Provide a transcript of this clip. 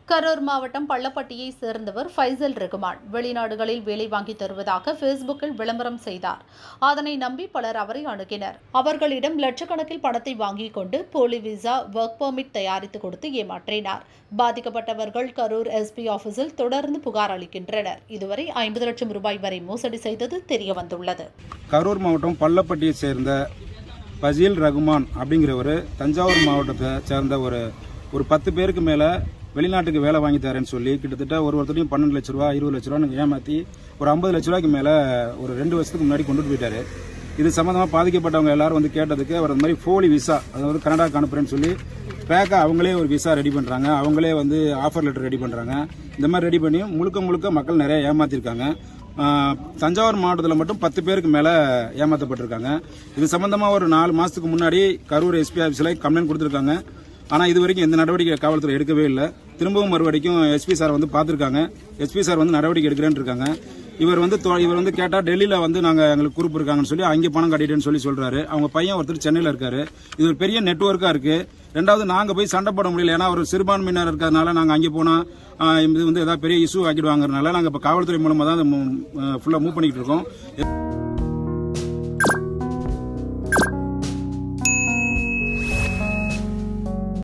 கரூர் மாவட்டம் பள்ளப்பட்டியை சேர்ந்தவர் ஃபைசல் ரகுமான் வெளிநாடுகளில் வேலை வாங்கி தருவதாக ஃபேஸ்புக்கில் விளம்பரம் செய்தார் அதனை நம்பி பலர் அவரை அணுகினர் அவர்களிடம் லட்சக்கணக்கில் பணத்தை வாங்கிக் கொண்டு போலி விசா ஒர்க் பெர்மிட் தயாரித்து கொடுத்து ஏமாற்றினார் பாதிக்கப்பட்டவர்கள் கரூர் எஸ்பி ஆபீஸில் தொடர்ந்து புகார் அளிக்கின்றனர் இதுவரை ஐம்பது லட்சம் ரூபாய் வரை மோசடி செய்தது தெரியவந்துள்ளது கரூர் மாவட்டம் பள்ளப்பட்டியை சேர்ந்த பசீல் ரகுமான் அப்படிங்கிறவர் தஞ்சாவூர் மாவட்டத்தை சேர்ந்த ஒரு ஒரு பத்து பேருக்கு மேலே வெளிநாட்டுக்கு வேலை வாங்கி தரேன்னு சொல்லி கிட்டத்தட்ட ஒரு ஒருத்தரையும் பன்னெண்டு லட்ச ரூபா இருபது லட்ச ரூபான்னு ஏமாற்றி ஒரு ஐம்பது லட்ச ரூபாய்க்கு மேலே ஒரு ரெண்டு வருஷத்துக்கு முன்னாடி கொண்டுட்டு போயிட்டாரு இது சம்மந்தமாக பாதிக்கப்பட்டவங்க எல்லாரும் வந்து கேட்டதுக்கு அவர் அந்த மாதிரி போலி விசா அதாவது கனடாக்கு அனுப்புறேன்னு சொல்லி பேக்காக அவங்களே ஒரு விசா ரெடி பண்ணுறாங்க அவங்களே வந்து ஆஃபர் லெட்டர் ரெடி பண்ணுறாங்க இந்த மாதிரி ரெடி பண்ணி முழுக்க முழுக்க மக்கள் நிறைய ஏமாத்திருக்காங்க ஆஹ் தஞ்சாவூர் மாவட்டத்தில் மட்டும் பத்து பேருக்கு மேலே ஏமாற்றப்பட்டிருக்காங்க இது சம்பந்தமாக ஒரு நாலு மாதத்துக்கு முன்னாடி கரூர் எஸ்பி ஆஃபீஸில் கம்ப்ளைண்ட் கொடுத்துருக்காங்க ஆனால் இது வரைக்கும் எந்த நடவடிக்கை காவல்துறை எடுக்கவே இல்லை திரும்பவும் மறுபடிக்கும் எஸ்பி சார் வந்து பார்த்துருக்காங்க எஸ்பி சார் வந்து நடவடிக்கை எடுக்கிறேன்னு இருக்காங்க இவர் வந்து தொ- இவர் வந்து கேட்டால் டெல்லியில் வந்து நாங்கள் எங்களுக்கு குரூப் இருக்காங்கன்னு சொல்லி அங்கே பணம் கட்டிட்டேன்னு சொல்லி சொல்கிறாரு அவங்க பையன் ஒருத்தர் சென்னையில் இருக்காரு இது ஒரு பெரிய நெட்ஒர்க்காக இருக்குது ரெண்டாவது நாங்கள் போய் சண்டை போட முடியல ஏன்னா ஒரு சிறுபான்மையினர் இருக்கிறதுனால நாங்கள் அங்கே போனால் இது வந்து ஏதாவது பெரிய இஷ்யூ ஆக்கிடுவாங்கறதுனால நாங்கள் இப்போ காவல்துறை மூலமாக தான் ஃபுல்லாக மூவ் பண்ணிக்கிட்டு இருக்கோம்